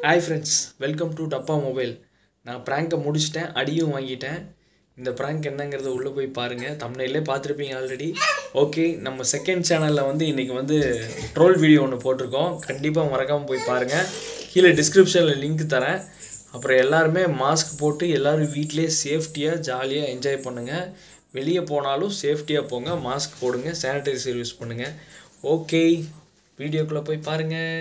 Hi friends welcome to Dabba mobile நான் ப்ராங்கை முடிச்சிட்டேன் அடியும் வாங்கிட்டேன் இந்த ப்ராங்க் என்னங்கிறத உள்ளே போய் பாருங்கள் தமிழ்லே பார்த்துருப்பீங்க ஆல்ரெடி ஓகே நம்ம செகண்ட் சேனலில் வந்து இன்றைக்கி வந்து ட்ரோல் வீடியோ ஒன்று போட்டிருக்கோம் கண்டிப்பாக மறக்காமல் போய் பாருங்கள் கீழே டிஸ்கிரிப்ஷனில் லிங்க் தரேன் அப்புறம் எல்லாருமே மாஸ்க் போட்டு எல்லோரும் வீட்டிலே சேஃப்டியாக ஜாலியாக என்ஜாய் பண்ணுங்கள் வெளியே போனாலும் சேஃப்டியாக போங்க மாஸ்க் போடுங்க சானிடைசர் யூஸ் பண்ணுங்கள் ஓகே வீடியோக்குள்ளே போய் பாருங்கள்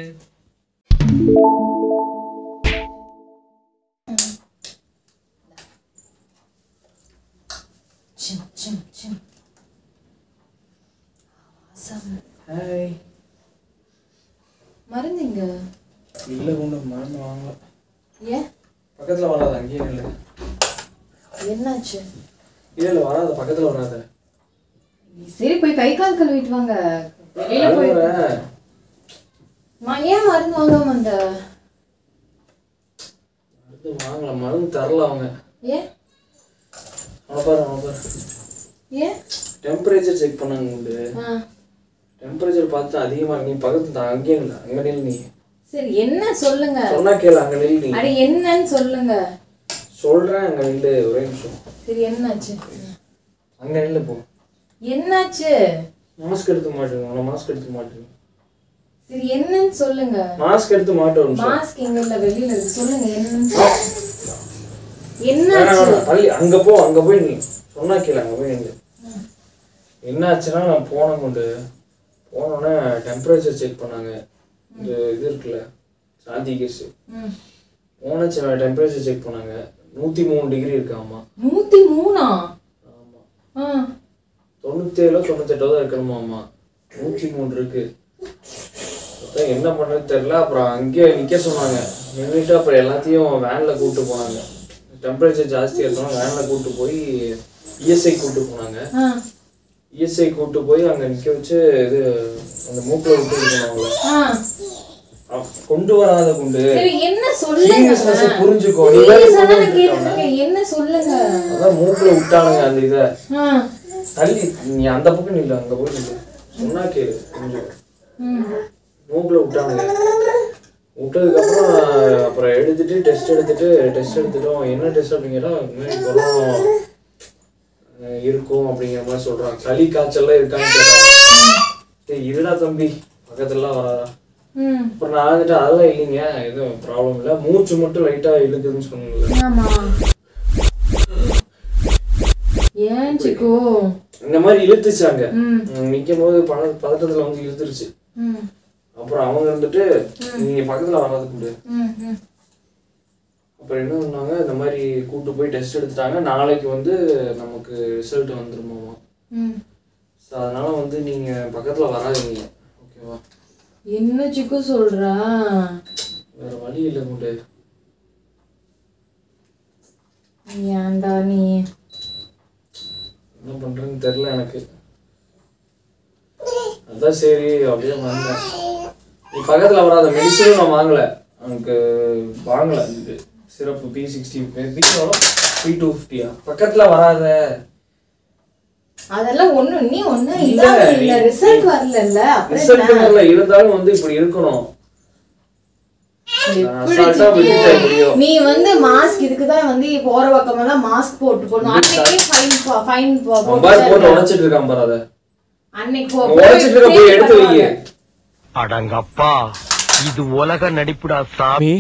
சிம் சிம் சிம் வாசம் ஹாய் மருந்துங்க இல்லை கொண்டு மறந்து வாங்கல ஏன் பக்கத்தில் வராது அங்கேயே இல்லை என்னாச்சு இல்லை இல்லை வராது பக்கத்தில் வராது சரி போய் கை கால் கழுவிட்டு வாங்க வெளியில போய் அழுகுறேன். நான் ஏன் மருந்து வாங்காம வந்த மருந்து வாங்கல மருந்து தரல அவங்க ஏன் அவனை பாரு அவனை பாரு ஏன் டெம்பரேச்சர் செக் பண்ணாங்க உண்டு ஆ, டெம்பரேச்சர் பார்த்து அதிகமாக நீ பக்கத்து தான் அங்கேயே இல்லை அங்கே நில் நீ சரி என்ன சொல்லுங்க சொன்னா கேளு அங்கே நில் நீ அட என்னன்னு சொல்லுங்க சொல்கிறேன் அங்கே நில்லு ஒரே நிமிஷம் சரி என்னாச்சு அங்கே நில்லு போ என்னாச்சு மாஸ்க் எடுத்து மாட்டுங்க உன மாஸ்க் எடுத்து மாட்டுங்க சரி என்னன்னு சொல்லுங்க மாஸ்க் எடுத்து மாட்டு ஒரு நிமிஷம் மாஸ்க் எங்க இல்ல வெளியில இருக்கு சொல்லுங்க என்னன்னு வேணாம், என்னாச்சு வேணாம், தள்ளி அங்கே போ அங்கே போய் நீ சொன்னா கேளு அங்கே போய் நில்லு என்னாச்சுன்னா நான் போன கொண்டு போனோடனே டெம்பரேச்சர் செக் பண்ணாங்க இந்த இது இருக்குல்ல சாந்தி கேஸ் ம். போனச்சு டெம்பரேச்சர் செக் பண்ணாங்க நூற்றி மூணு டிகிரி இருக்காமா நூத்தி மூணா ஆமாம் ஆ தொண்ணூத்தேழோ தொண்ணூத்தெட்டோ தான் இருக்கணுமாம்மா நூற்றி மூணு இருக்கு அதான் என்ன பண்ணுறது தெரில அப்புறம் அங்கேயே நிற்க சொன்னாங்க நின்றுட்டு அப்புறம் எல்லாத்தையும் வேனில் கூப்பிட்டு போனாங்க டெம்பரேச்சர் ஜாஸ்தியாக இருக்கணும் வேனில் கூப்பிட்டு போய் இஎஸ்ஐ கூப்பிட்டு போனாங்க ஆ இஎஸ்ஐ கூப்பிட்டு போய் அங்கே நிற்க வச்சு இது அந்த மூக்கில் விட்டு இருக்கணும் ஆ கொண்டு வராத கொண்டு சரி என்ன சொல்லுங்க சீரியஸ்னஸ் புரிஞ்சுக்கோ நீ Serious ஆ வேற தானே கேட்டுட்டு இருக்கேன். என்ன சொல்லுங்க அதான் மூக்கில் விட்டானுங்க அந்த இதை ஆ தள்ளி நீ அந்த பக்கம் நில்லு அங்கே போய் நில்லு சொன்னா கேளு புரிஞ்சுக்கோ ம் மூக்கில் விட்டானுங்க விட்டதுக்கப்புறம் அப்புறம் எடுத்துட்டு டெஸ்ட் எடுத்துட்டு டெஸ்ட் எடுத்துட்டோம் என்ன டெஸ்ட் அப்படின்னு கேட்டால் இந்த மாதிரி கொரோனா அஹ், இருக்கும் அப்படிங்கிற மாதிரி சொல்கிறாங்க சளி காய்ச்சல்லாம் இருக்கான்னு கேட்டாங்க சரி இருடா தம்பி பக்கத்துலலாம் வராதா ம் அப்புறம் நான் வந்துட்டு அதெல்லாம் இல்லைங்க எதுவும் ப்ராப்ளம் இல்லை மூச்சு மட்டும் லைட்டாக இழுக்குதுன்னு சொன்னீங்கல்ல ஆமா ஏன் சிக்கு இந்த மாதிரி இழுத்துச்சாங்க ம் நிற்கும் போது பத பதட்டத்தில் வந்து இழுத்துருச்சு ம் அப்புறம் அவங்க வந்துட்டு நீங்கள் பக்கத்தில் வராதுக்கு முடியாது ம் ம் அப்புறம் என்ன பண்ணாங்க இந்த மாதிரி கூட்டு போய் டெஸ்ட் எடுத்துட்டாங்க நாளைக்கு வந்து நமக்கு ரிசல்ட் வந்துருமாமா ம் ஸோ அதனால வந்து நீங்கள் பக்கத்தில் வராதீங்க ஓகேவா என்ன சிக்கு சொல்றா வேற வழி இல்லை கொண்டு ஏன்டா நீ என்ன பண்ணுறதுன்னு தெரில எனக்கு அதான் சரி அப்படியே வந்தேன் நீ பக்கத்தில் வராத மெடிசனும் நான் வாங்கலை எனக்கு வாங்கலை இது சிறப்பு B sixty B B two ஃபிஃப்டியா பக்கத்தில் வராத அதெல்லாம் ஒண்ணு நீ ஒண்ணு இல்ல, இல்லாம இல்ல நீ- ரிசல்ட் வரல அப்புறம் ரிசல்ட் வரல இருந்தாலும் வந்து இப்படி இருக்கணும் நான் எப்படி அசால்ட்டா விட்டுட்டேன் எப்படியோ. நீ வந்து மாஸ்க் இதுக்கு தான் வந்து போற பக்கமெல்லாம் மாஸ்க் போட்டு போடணும் அன்னைக்கே ஃபைன் ஃபைன் அவன் பாரு போட்டு உடைச்சிட்டு இருக்கான் பாரு அதை அன்னைக்கு போ- உடைச்சிட்டு இருக்க போய் எடுத்து வை பண்ணுவாங்க. அடங்கப்பா இது உலக நடிப்புடா சாமி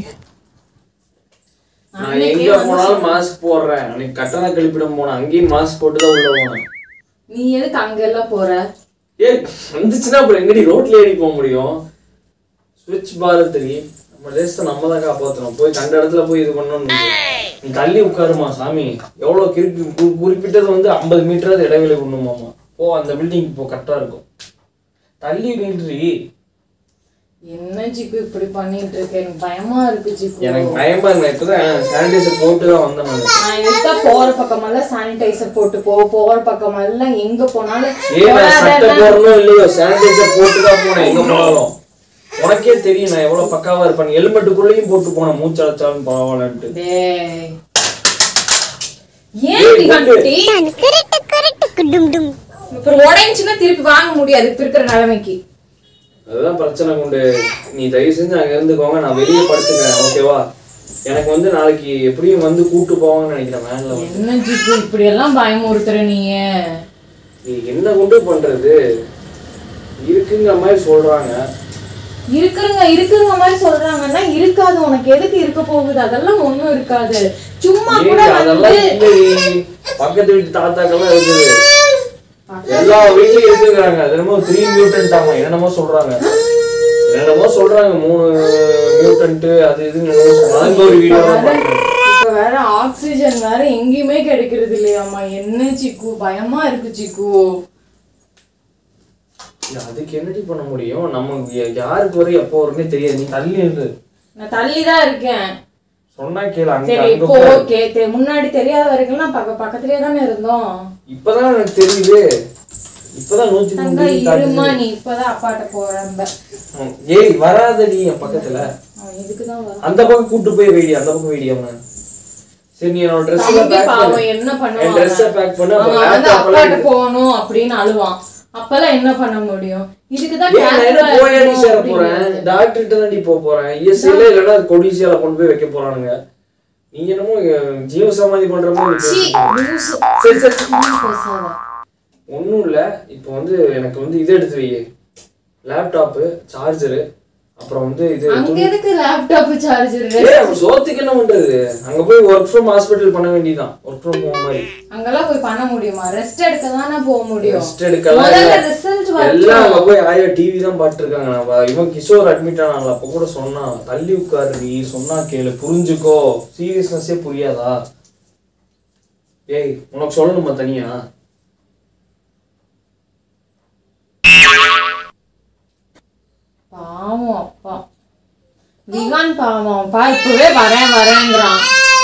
நான் அன்னைக்கே எங்க வந்து போனாலும் மாஸ்க் போடுறேன் அன்னைக்கு கட்டண கழிப்பிடம் போனேன் அங்கேயும் மாஸ்க் போட்டு தான் உள்ள போனேன் நீ எதுக்கு அங்க எல்லாம் போற ஏய் வந்துச்சுன்னா அப்புறம் எங்கடி ரோட்ல ஏறி போக முடியும் சுவிட்ச் பாரத் தெரியும் நம்ம தேசத்தை நம்ம தான் காப்பாற்றணும் போய் கண்ட இடத்துல போய் இது பண்ணணும் நீ தள்ளி உட்காருமா சாமி எவ்வளோ கிறுக்கு கு- குறிப்பிட்டது வந்து ஐம்பது மீட்டராது இடைவெளி பண்ணுமாமா போ அந்த பில்டிங் போ கரெக்டாக இருக்கும் தள்ளி நின்றி என்ன சிக்கு இப்படி பண்ணிட்டு இருக்க எனக்கு பயமா இருக்கு சிக்கு எனக்கு பயமா இருக்கு இப்பதான் சானிடைசர் போட்டு தான் வந்தேன் நான் நான் எதுக்கா போற பக்கமெல்லாம் சானிடைசர் போட்டு போ போற பக்கமெல்லாம் எங்க போனாலும் ஏன் நான் சட்டை போடாதன்னா- போடணும் இல்லையோ சானிடைசர் போட்டு தான் போனேன் எங்க போனாலும் உனக்கே தெரியும் நான் எவ்வளவு பக்காவா இருப்பேன் ஹெல்மெட்டுக்குள்ளேயும் போட்டு போனேன் மூச்சடைச்சாலும் பரவாயில்லன்ட்டு டேய். ஏன் இப்படி கட்டி அப்புறம் உடைஞ்சுன்னா திருப்பி வாங்க முடியாது இப்ப இருக்கிற நிலைமைக்கு அதுதான் பிரச்சனை கொண்டு நீ தயவு செஞ்சு அங்க இருந்துக்கோங்க நான் வெளியே படுத்துக்கிறேன் ஓகேவா எனக்கு வந்து நாளைக்கு எப்படியும் வந்து கூட்டு போவாங்கன்னு நினைக்கிறேன் வேன்ல வந்து என்ன சிக்கு இப்படி எல்லாம் பயமுறுத்துற நீங்க நீ என்ன கொண்டு பண்றது இருக்குங்கிற மாதிரி சொல்றாங்க இருக்குங்க இருக்குங்க மாதிரி சொல்றாங்கன்னா இருக்காது உனக்கு எதுக்கு இருக்க போகுது அதெல்லாம் ஒண்ணும் இருக்காது சும்மா கூட ஏய், அதெல்லாம் வந்து இல்லடி பக்கத்து வீட்டு தாத்தாக்கெல்லாம் இருக்குது எல்லா வீட்லயும் இருக்குங்கிறாங்க அது என்னமோ த்ரீ மியூட்டன்ட் ஆமா என்னென்னமோ சொல்றாங்க என்னென்னமோ சொல்றாங்க மூணு மியூட்டன்ட் அது இதுன்னு என்னமோ சொல்றாங்க அங்க ஒரு வீடியோ இப்ப வேற ஆக்சிஜன் வேற எங்கேயுமே கிடைக்கிறது இல்லையாம்மா என்ன சிக்கு பயமா இருக்கு சிக்கு அதுக்கு என்னடி பண்ண முடியும் நம்ம யா- யாருக்கு வரும் எப்போ வரும்னே தெரியாது நீ தள்ளி இருந்து நான் தள்ளி தான் இருக்கேன் சொன்னா கேளு அங்க சரி அங்க இப்போ உட்காரு. ஓகே முன்னாடி தெரியாத வரைக்கும் நான் பக்க பக்கத்துலயே தானே இருந்தோம் இப்பதான் எனக்கு தெரியுது இப்பதான் நூத்தி மூணு தங்கா degree காட்டுது. இருமா நீ இப்பதான் அப்பாட்ட போறம்ப ம். ஏய் வராதடி என் பக்கத்துல அவன் இதுக்குதான் வரான் அந்த பக்கம் கூட்டு போய் வெடி அந்த பக்கம் வெடி அவனை சரி நீ என்னோட ட்ரெஸ் தம்பி பேக் பாவம் பண்ணு என்ன என் பண்ணுவான் ட்ரெஸ்ஸை பேக் பண்ணு அவன் அப்புறம் வந்து laptop எல்லாம் அப்பாட்ட போகணும் அப்படின்னு அழுவான் அப்பெல்லாம் என்ன பண்ண முடியும் இதுக்குதான் ஏய், நான் என்ன careful-ஆ போயாடி இருக்கணும் சேர அப்படின்னு. போறேன் டாக்டர்கிட்ட தாண்டி போக போறேன் இஎஸ்ஐல இல்லைன்னா கொடிசியால கொண்டு போய் வைக்க போறானுங்க நீங்க என்னமோ அஹ், ஜீவ சமாதி பண்ற மாதிரி சீ, பேசுறீங்க. லூசு. சரி சரி ஒண்ணும் பேசாத. ஒன்றும் இல்லை இப்போ வந்து எனக்கு வந்து இது எடுத்து வை லேப்டாப்பு சார்ஜரு அப்புறம் வந்து இது அங்க எதுக்கு லேப்டாப் சார்ஜர் ஏய் அப்ப சோத்துக்கு என்ன பண்றது அங்க போய் ஒர்க் ஃப்ரம் ஹாஸ்பிட்டல் பண்ண வேண்டியதான் ஒர்க் ஃப்ரம் ஹோம் மாதிரி அங்கெல்லாம் போய் பண்ண முடியுமா ரெஸ்ட் எடுக்க தானே போக முடியும் ரெஸ்ட் எடுக்கலாம் முதல்ல இல்ல. ரிசல்ட் எல்லாம் அங்க போய் ஆயா டிவி தான் பாத்துருக்காங்க நான் இவன் கிஷோர் அட்மிட் ஆனாங்களா அப்ப கூட சொன்னான் தள்ளி உட்காரு நீ சொன்னா கேளு புரிஞ்சுக்கோ சீரியஸ்னஸே புரியாதா ஏய் உனக்கு சொல்லணுமா தனியா பாவம் அப்பா விகான் பாவம் அப்பா இப்பவே வரேன் வரேங்கிறான்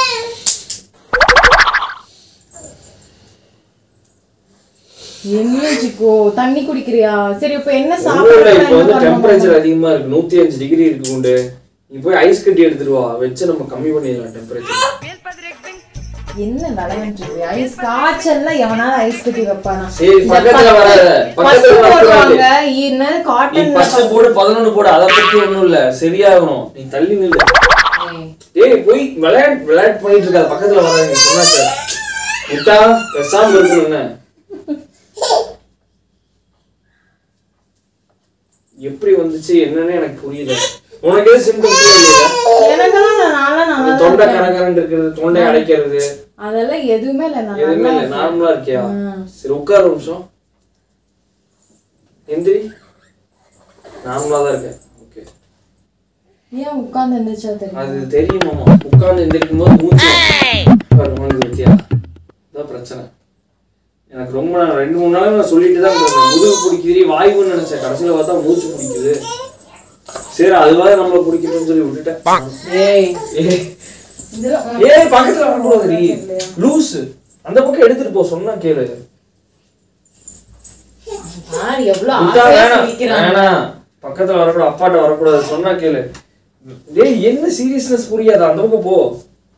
என்ன சிக்கோ தண்ணி குடிக்கிறியா சரி இப்ப என்ன ஒண்ணும் இல்ல, சாப்பிடுற இப்ப வந்து டெம்பரேச்சர் அதிகமா இருக்கு நூத்தி அஞ்சு டிகிரி இருக்கு உண்டு நீ போய் ஐஸ் கட்டி எடுத்துட்டு வா வச்சு நம்ம கம்மி பண்ணிடலாம் டெம்பரேச்சர் என்ன விளையாண்டு ஐஸ் காய்ச்சல்ல எவனாவது ஐஸ் கட்டி வைப்பானா சரி, இந்த பக்கத்துல பத்து- வராத. பக்கத்துல பத்து வரக்கூடாது. போடுவாங்க என்ன நீ காட்டன் பத்து போடு பதினொன்னு போடு அதை பத்தி ஒண்ணும் இல்ல சரியாகணும் நீ தள்ளி நில்லு ஏய் போய் விளையாட் விளையாட்டு பண்ணிட்டு இருக்காது பக்கத்துல வராங்க சொன்னா சார் முட்டா பேசாம இருக்கணும் என்ன எப்படி வந்துச்சு என்னன்னு எனக்கு புரியல உனக்கு எது சிம்டம்ஸ் இல்லையா எனக்கெல்லாம் நான் நாளா நல்லா தான் தொண்டை இருக்கேன். கரகரன்னு இருக்கிறது தொண்டை அடைக்கிறது அதெல்லாம் எதுவுமே இல்ல நான் எதுவுமே நல்லா இல்லை இருக்கேன். நார்மலா இருக்கியா ம். சரி உட்கார ஒரு நிமிஷம் எந்திரி நார்மலா தான் இருக்கேன் ஓகே ஏன் உட்கார்ந்து இருந்துச்சா தெரியும் அது தெரியுமாமா உட்கார்ந்து எந்திரிக்கும் போது மூச்சு வருமானது பத்தியா இதான் பிரச்சனை எனக்கு ரொம்ப நாள் ரெண்டு மூணு நாள் நான் சொல்லிட்டு தான் இருந்தேன் முதுகு பிடிக்குது வாய்வுன்னு நினைச்சேன் கடைசியில பார்த்தா மூச்சு பிடிக்குது சரி அதுவாக நம்மள பிடிக்கணும்னு சொல்லி விட்டுட்டேன் ஏய் ஏய், இதுல உனக்கு ஏய் பக்கத்துல வரக்கூடாது லூஸ் அந்த பக்கம் எடுத்துட்டு போ சொன்னா கேளு பாரு எவ்வளவு முட்டா ஆசையா வேணாம் சிரிக்கிறான் வேணாம் பக்கத்துல வரக்கூடாது அப்பாட்ட வரக்கூடாது சொன்னா கேளு டேய் என்ன சீரியஸ்னஸ் புரியாதா அந்த பக்கம் போ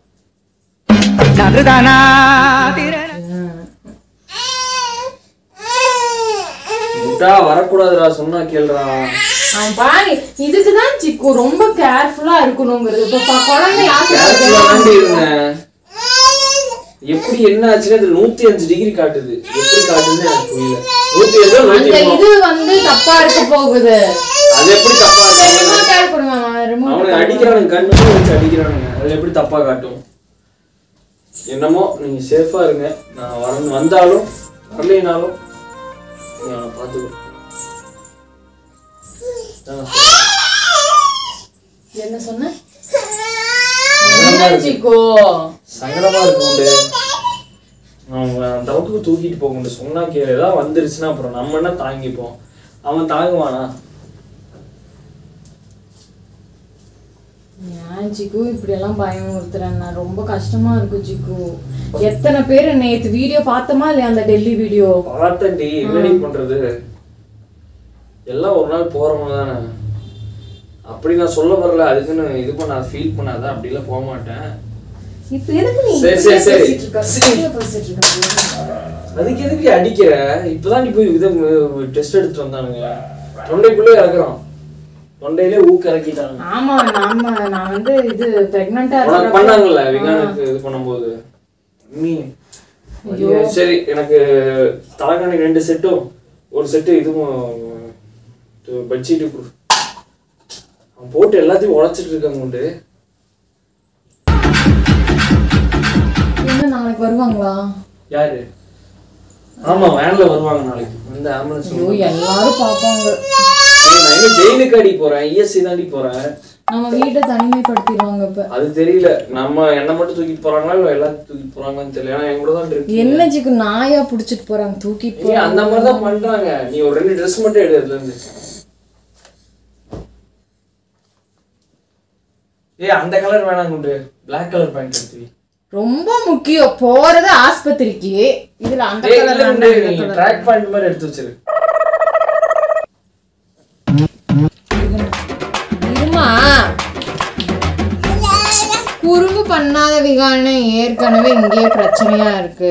முட்டா வரக்கூடாதுடா சொன்னா கேளுடா அவன் பாரு இதுக்குதான் சிக்கு ரொம்ப கேர்ஃபுல்லா இருக்கணுங்கிறது இப்ப ப- குழந்தை கேர்ஃபுல்லா ஆசை தாண்டி இருந்தேன் எப்படி என்ன ஆச்சுன்னா இது நூத்தி அஞ்சு டிகிரி காட்டுது எப்படி காட்டுதுன்னு எனக்கு புரியல நூத்தி அஞ்சு நூத்தி அந்த மூணு இது வந்து தப்பா இருக்க போகுது அது எப்படி தப்பா இருக்கு remote ஆ இருக்கணும் அவன் remote அவனுக்கு ஆ அடிக்கிறானுங்க கண்ணு வச்சு அடிக்கிறானுங்க அது எப்படி தப்பா காட்டும் என்னமோ நீங்க சேஃபா இருங்க நான் வர வந்தாலும் வரலைனாலும் நீங்க அவனை பார்த்துக்கோ அதான் நான் சொல்றேன். என்ன சொன்ன என்ன சிக்கு சங்கடமா இருக்கு உண்டு அவன் அந்த அளவுக்கு தூக்கிட்டு போக முடியும் சொன்னா கேளு ஏதாவது வந்துருச்சுன்னா அப்புறம் நம்ம என்ன தாங்கிப்போம் அவன் தாங்குவானா ஏன் சிக்கு இப்படி எல்லாம் பயமுறுத்துறேன் நான் ரொம்ப கஷ்டமா இருக்கு சிக்கு எத்தனை பேர் நேத்து வீடியோ பார்த்தோமா இல்லையா அந்த டெல்லி வீடியோ பார்த்தண்டி என்னடி பண்றது எல்லாம் ஒரு நாள் போறவங்க தானே அப்படி நான் சொல்ல வரல அதுக்குன்னு இது பண்ணாத ஃபீல் பண்ணாத அப்படிலாம் போக மாட்டேன் இப்ப எதுக்கு நீ சரி, இப்படியே சரி, சரி. பேசிட்டு இருக்க? இப்படியே பேசிட்டு இருக்க? அதுக்கு எதுக்கு அடிக்கிற இப்பதான் நீ போய் இதை டெஸ்ட் எடுத்துட்டு வந்தானுங்க தொண்டைக்குள்ளே இறக்குறான் தொண்டையிலே ஊக்க இறக்கிட்டாங்க ஆமா நாம நான் வந்து இது பிரெக்னண்டா உனக்கு பண்ணாங்கல்ல விகானுக்கு இது பண்ணும்போது நீ ஐயோ, சரி எனக்கு தலைகாணி ரெண்டு செட்டும் ஒரு செட்டு இதுவும் பெட்ஷீட்டு கொடு அவன் போட்டு எல்லாத்தையும் உடைச்சிட்டு இருக்காங்க உண்டு என்ன நாளைக்கு வருவாங்களா யாரு ஆமா வேன்ல வருவாங்க நாளைக்கு வந்து ஆம்புலன்ஸ் ஐயோ எல்லாரும் பாப்பாங்க நான் எங்க ஜெயிலுக்கு அடி போறேன் இஎஸ்சி தாண்டி போறேன் நம்ம வீட்டை தனிமைப்படுத்திடுவாங்க இப்ப அது தெரியல நம்ம என்ன மட்டும் தூக்கிட்டு போறாங்களா இல்ல எல்லாத்தையும் தூக்கிட்டு போறாங்களான்னு தெரியல ஏன்னா என் கூட தான் இருக்கு என்ன ஜிக்கு நாயா புடிச்சிட்டு போறாங்க தூக்கிட்டு ஏய், அந்த மாதிரி தான் பண்றாங்க நீ ஒரு ரெண்டு ட்ரெஸ் மட்டும் எடு அதுல இருந்து ஏய் அந்த கலர் வேணாம் குண்டு பிளாக் கலர் பேண்ட் எடுத்து வை. ரொம்ப முக்கியம் போறது ஆஸ்பத்திரிக்கு இதுல அந்த ஏய், கலர் இல்ல குண்டு, நீ ட்ராக் பேண்ட் மாதிரி எடுத்து வச்சிரு இருமா குறும்பு பண்ணாத விகான ஏற்கனவே இங்கேயே பிரச்சனையா இருக்கு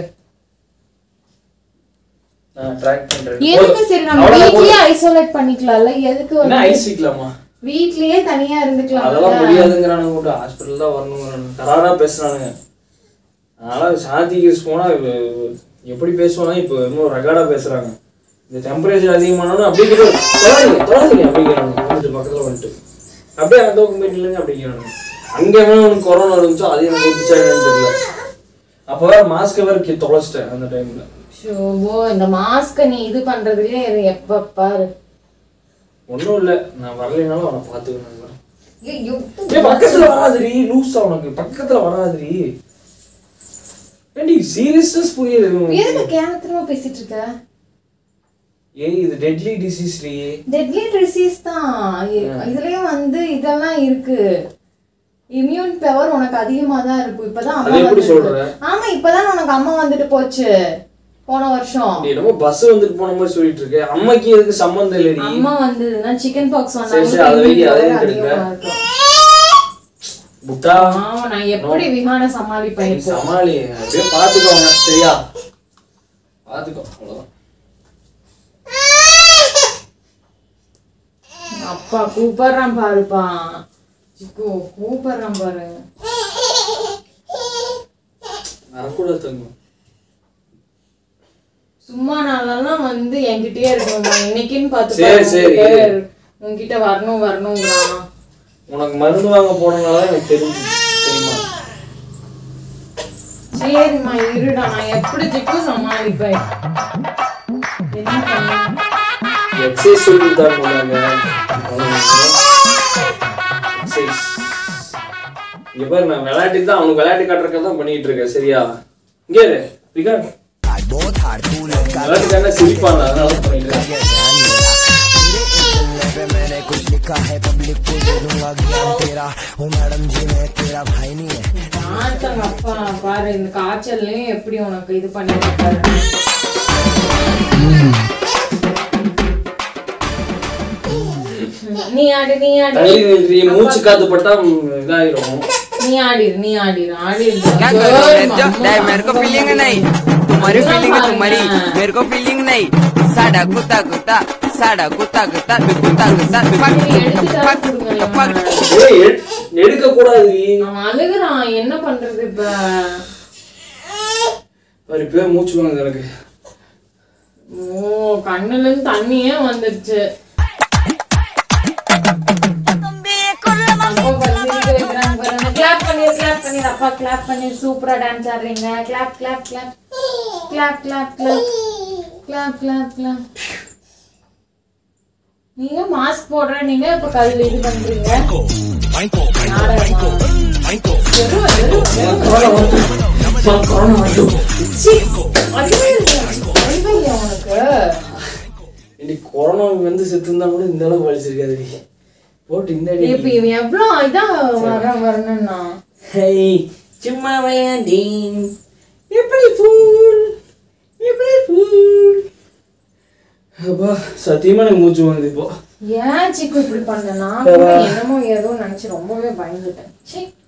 நான் ட்ராக் பண்றேன் எதுக்கு சரி நம்ம வீட்லயே ஐசோலேட் பண்ணிக்கலாம்ல எதுக்கு என்ன வந்து ஐஸ் வைக்கலாமா வீட்லயே தனியா இருந்துக்கலாம் அதெல்லாம் முடியாதுங்கிறானுங்க கூட ஹாஸ்பிட்டல் தான் வரணுங்கிறானுங்க கராரா பேசுறானுங்க அதனால சாந்தி கேஸ் போனா இவ- எப்படி பேசுவானா இப்போ இன்னும் ரெக்கார்டா பேசுறாங்க இந்த டெம்பரேச்சர் அதிகமானாலும் அப்படியே கூட தொடாதீங்க தொடாதீங்க அப்படிங்கிறாங்க வந்துட்டு பக்கத்துல வந்துட்டு அப்படியே அந்த பக்கம் போயிட்டு இல்லைங்க அப்படிங்கிறாங்க அங்க வேணும் உனக்கு கொரோனா இருந்துச்சோ அது எனக்கு வந்துச்சா என்னன்னு தெரியல அப்போ வேற மாஸ்க் வேற கி- தொலைச்சிட்டேன் அந்த டைம்ல ஷோபோ இந்த மாஸ்க நீ இது பண்றதுலயே இரு, எப்ப பாரு ஒன்றும் இல்லை நான் வரலைனாலும் அவனை பார்த்துக்கணும் ஐயோ, ஏய் பக்கத்துல வராதுரி லூசா உனக்கு பக்கத்துல வராதுரி ஏண்டி சீரியஸ்னஸ் புரியல எதுக்கு கேனத்தனமா பேசிட்டு இருக்க ஏய் இது டெட்லி டிசீஸ்டி டெட்லி டிசீஸ் தான் இ- இதுலயும் வந்து இதெல்லாம் இருக்கு இம்யூன் பவர் உனக்கு அதிகமா தான் இருக்கும் இப்பதான் அது அம்மா எப்படி வந்துட்டு சொல்ற? ஆமா இப்பதான் உனக்கு அம்மா வந்துட்டு போச்சு போன வருஷம் நீ என்னமோ பஸ் வந்துட்டு போன மாதிரி சொல்லிட்டு இருக்க அம்மாக்கு எதுக்கு சம்மந்தம் இல்லடி அம்மா வந்ததுன்னா சிக்கன் பாக்ஸ் சரி, சரி, அதை வைங்க, அதையும் அதிகமா எடுங்க. இருக்கும் புட்டா ஆமா நான் எப்படி விமான சமாளிப்பேன் நீ இப்போ சமாளி அப்படியே பாத்துக்கோங்க சரியா பாத்துக்கோ அவ்வளவுதான் அப்பா கூப்பிடுறான் பாருப்பா சிக்கு கூப்பிடுறான் பாரு வரக்கூடாது தங்கம் சும்மா நாளெல்லாம் வந்து என்கிட்டயே இருக்கணும்மா இன்னைக்குன்னு பார்த்து சரி, பாரு, சரி. உன்கிட்ட இரு. உன்கிட்ட வரணும் வரணுங்கிறான் உனக்கு மருந்து வாங்க போனனால எனக்கு தெரிஞ்சு தெரியுமா சரிம்மா இருடா நான் எப்படி சிக்கு சமாளிப்பேன் என்ன பண்ண எக்ஸசைஸ் சொல்லி கொடுத்தாரு போனாங்க எக்ஸசைஸ் இங்க பாரு நான் விளையாட்டு தான் அவனுக்கு விளையாட்டு காட்டுறதுக்கு தான் பண்ணிட்டு இருக்கேன் சரியா இங்கே இரு விகார் விளையாட்டுக்கான சிரிப்பாங்க அதனால தான் பண்ணிட்டு இருக்கேன் ஆத்தங்க அப்பா பாரு இந்த காய்ச்சல்லையும் எப்படி உனக்கு இது பண்ணிட்டு பாரு நீ ஆடு நீ ஆடு தள்ளி நின்றி மூச்சு காத்து பட்டா ம், இதாயிரும் நீ ஆடிரு நீ ஆடிரு ஆடிரு क्या करूं मैं जो नहीं मेरे को फीलिंग नहीं तुम्हारी फीलिंग है तुम्हारी मेरे को फीलिंग नहीं साडा कुत्ता कुत्ता साडा कुत्ता कुत्ता बे कुत्ता कुत्ता बे पक पक पक ஏய் எடு- எடுக்க கூடாது அவன் அழுகுறான் என்ன பண்றது இப்ப ஒரு பேர் மூச்சு வாங்குது எனக்கு ஓ கண்ணுல இருந்து தண்ணியே வந்துருச்சு அப்பா பாரு, சிரிக்க வைக்கிறாங்க பாரு. clap பண்ணிரு, clap பண்ணிரு. அப்பா clap பண்ணிரு. சூப்பரா டான்ஸ் ஆடுறீங்க clap clap clap clap clap clap clap clap clap நீங்க மாஸ்க் போடுற நீங்க இப்ப கல் இது பண்றீங்க நாடகமா? வெறும், வெறும், வெறும். கொரோனா வரட்டும். கொரோனா வரட்டும். சீ, அறிவே இல்லையா? அறிவே இல்லையா உனக்கு இன்னைக்கு கொரோனா வந்து செத்து இருந்தா கூட இந்த அளவுக்கு வலிச்சிருக்காது போட்டு இந்த அடி இப்ப இவன் எவ்வளவு இதான் வர வரணும்னா ஹேய் சும்மா விளையாண்டேன் எப்படி ஃபூல் எப்படி ஃபூல் அப்பா சத்தியமா எனக்கு மூச்சு வாங்குது இப்போ ஏன் சிக்கு இப்படி பண்ண நான் கூட என்னமோ ஏதோ நினைச்சு ரொம்பவே பயந்துட்டேன் சீ